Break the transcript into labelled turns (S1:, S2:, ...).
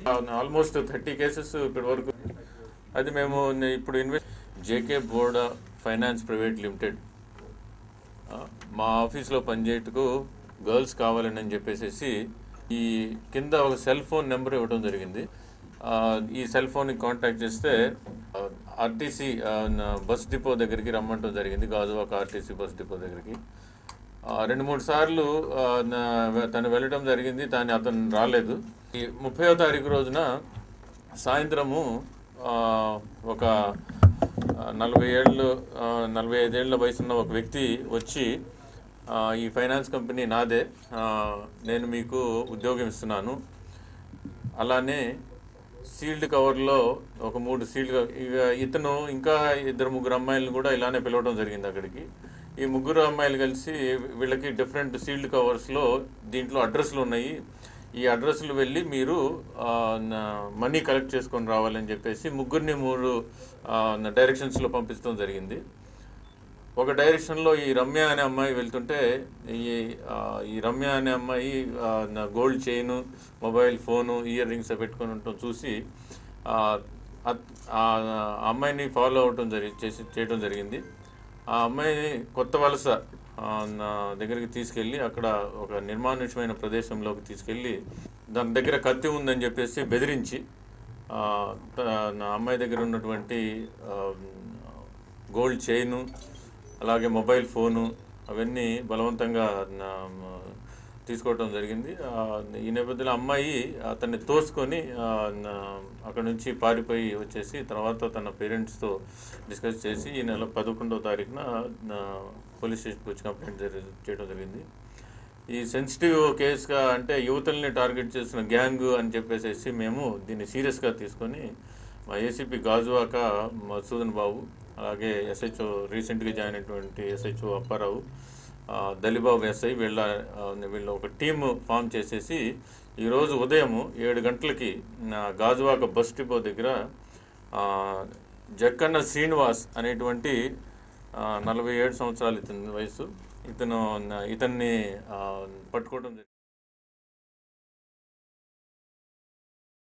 S1: almost thirty cases ఇప్పటి వరకు అది మేము ఇప్పుడు ఇన్వెస్ట్ జేకే బోర్డా ఫైనాన్స్ ప్రైవేట్ లిమిటెడ్ ఆ, మా ఆఫీస్లో పనిచేయటకు గర్ల్స్ కావాలని అని చెప్పేసి ఈ కింద ఒక సెల్ ఫోన్ నెంబర్ ఇవ్వడం జరిగింది ఆ, ఈ సెల్ ఫోన్కి కాంటాక్ట్ చేస్తే ఆర్టీసీ బస్ డిపో దగ్గరికి రమ్మంటం జరిగింది గాజువాక ఆర్టీసీ బస్ డిపో దగ్గరికి ఆ, రెండు మూడు సార్లు ఆ, నా- తను వెళ్ళడం జరిగింది కానీ అతను రాలేదు ఈ ముప్పయో తారీఖు రోజున సాయంత్రము ఆ, ఒక ఆ, నలభై ఏళ్ళు ఆ, నలభై ఐదేళ్ల వయసున్న ఒక వ్యక్తి వచ్చి ఆ, ఈ ఫైనాన్స్ కంపెనీ నాదే ఆ, నేను మీకు ఉద్యోగం ఇస్తున్నాను అలానే సీల్డ్ కవర్లో ఒక మూడు సీల్డ్ ఇక ఇతను ఇంకా ఇద్దరు ముగ్గురు అమ్మాయిలను కూడా ఇలానే పిలవడం జరిగింది అక్కడికి ఈ ముగ్గురు అమ్మాయిలు కలిసి వీళ్ళకి డిఫరెంట్ సీల్డ్ కవర్స్లో దీంట్లో అడ్రస్లు ఉన్నాయి ఈ అడ్రస్లు వెళ్ళి మీరు ఆ, నా- మనీ కలెక్ట్ చేసుకొని రావాలని చెప్పేసి ముగ్గురిని మూడు ఆ, నా డైరెక్షన్స్లో పంపించడం జరిగింది ఒక డైరెక్షన్లో ఈ రమ్య అనే అమ్మాయి వెళ్తుంటే ఈ ఆ, ఈ రమ్య అనే అమ్మాయి ఆ, నా gold chain mobile phone earrings పెట్టుకొని ఉండటం చూసి ఆ, అత్- ఆ అమ్మాయిని ఫాలో అవటం జరి చేసి చేయడం జరిగింది ఆ అమ్మాయిని కొత్త వలస ఆ, నా దగ్గరికి తీసుకెళ్ళి అక్కడ ఒక నిర్మానుష్యమైన ప్రదేశంలోకి తీసుకెళ్ళి దాని దగ్గర కత్తి ఉందని చెప్పేసి బెదిరించి ఆ, త- నా అమ్మాయి దగ్గర ఉన్నటువంటి ఆ, గోల్డ్ చైను అలాగే మొబైల్ ఫోను అవన్నీ బలవంతంగా నా- తీసుకోవడం జరిగింది ఆ, ఈ నేపథ్యంలో అమ్మాయి అతన్ని తోసుకొని ఆ, నా- అక్కడ నుంచి పారిపోయి వచ్చేసి తర్వాత తన పేరెంట్స్తో డిస్కస్ చేసి ఈ నెల పదకొండవ తారీఖున నా పోలీస్ స్టేషన్కి వచ్చి కంప్లైంట్ జరి చేయడం జరిగింది ఈ సెన్సిటివ్ కేసుగా అంటే యువతల్ని టార్గెట్ చేసిన గ్యాంగ్ అని చెప్పేసి మేము దీన్ని సీరియస్గా తీసుకొని మా ఏసీపీ గాజువాక మధుసూదన్ బాబు అలాగే ఎస్హెచ్ఓ రీసెంట్గా జాయిన్ అయినటువంటి ఎస్హెచ్ఓ అప్పారావు ఆ, దలిబాబు ఎస్ఐ వీళ్ళ ఆ, వీళ్ళ ఒక టీమ్ ఫామ్ చేసేసి ఈరోజు ఉదయం ఏడు గంటలకి నా గాజువాక బస్ డిపో దగ్గర ఆ, జక్కన్న శ్రీనివాస్ అనేటువంటి ఆ, నలభై ఏడు సంవత్సరాలు ఇతని వయసు ఇతను ఇతన్ని ఆ, పట్టుకోవడం జరిగింది